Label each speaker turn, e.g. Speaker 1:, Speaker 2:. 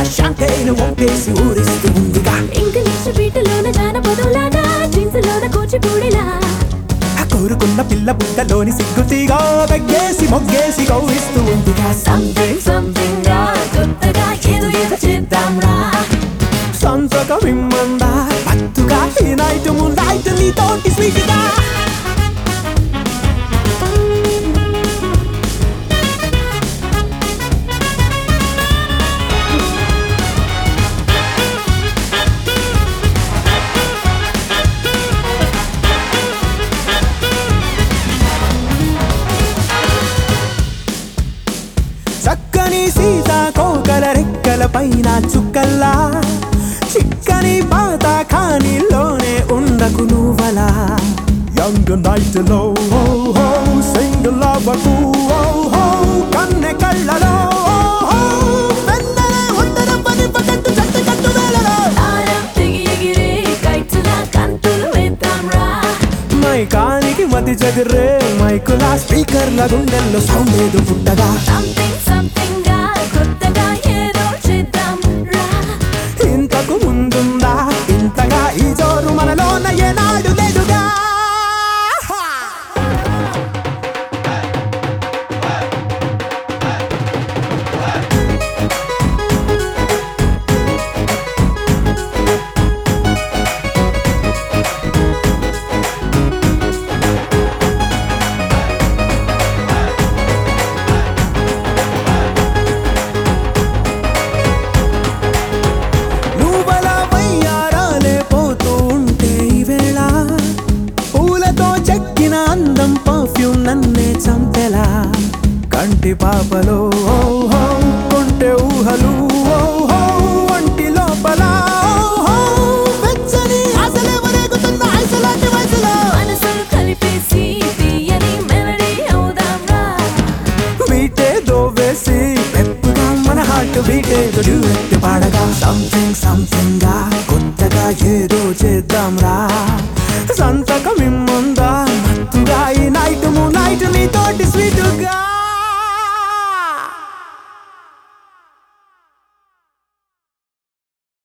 Speaker 1: champagne వంపేసి ఊరిస్తూ ఉందిగా
Speaker 2: English బీటులోన జానపదులాగా జీన్సులోన కూచిపూడిలా
Speaker 1: కోరుకున్న పిల్ల బుట్టలోని సిగ్గుతీగా వెగ్గేసి మొగ్గేసి కౌగిస్తూ ఉందిగా
Speaker 2: సంథింగ్ సంథింగ్ రా కొత్తగా ఏదో ఏదో చేద్దాం రా
Speaker 1: సంతకం ఇమ్మందా పత్తుగా ఈ నైట్ ముందైట్ నీతోటి స్వీట్గా చక్కని సీతాకోకల రెక్కల పైన చుక్కల్లా చిక్కని పాత ఖానీలోనే ఉండకు నువ్వలా యంగ్ నైట్ లో సింగిల్ అవ్వకు కన్నె కళ్ళలో వెన్నెల ఒంటరవ్వని పకట్టు జట్టు కట్టు వేళలో
Speaker 2: తారం తెగి ఎగిరే కైట్స్లా కంతులు వేద్దాం రా
Speaker 1: మైకానికి మతి చదిరే మైకులా స్పీకర్ల గుండెల్లో సౌండ్ ఏదో పుట్టగా
Speaker 2: సంథింగ్ సంథింగ్ గా కొత్తగా ఏదో చేద్దాం రా
Speaker 1: ఇంతకు ముందుందా ఇంతగా ఈ జోరు మనలోన ఏనాడు లేదుగా నువ్వలా వయ్యారాలే పోతూ ఉంటే ఈవేళ పూలతో చెక్కిన అందం పర్ఫ్యూమ్ నన్నే చంపెలా కంటి పాపలో ఓహో, కొంటె ఊహలు ఓహో, ఒంటి లోపల ఓహో, వెచ్చని ఆశలే వరేగుతున్న ఐసలాంటి వయసులో
Speaker 2: మనసులు కలిపేసి తీయని మెలడీ అవుదాం రా
Speaker 1: బీటే దోవేసి పెప్పుగా మన హార్ట్ బీటే డ్యూరెక్ట్ పాడగా సంథింగ్ సంథింగ్ గా కొత్తగా ఏదో చేద్దాం రా సంతకం ఇమ్మందా మత్తుగా ఈ నైట్ నైట్ నీతోటి స్వీటుగా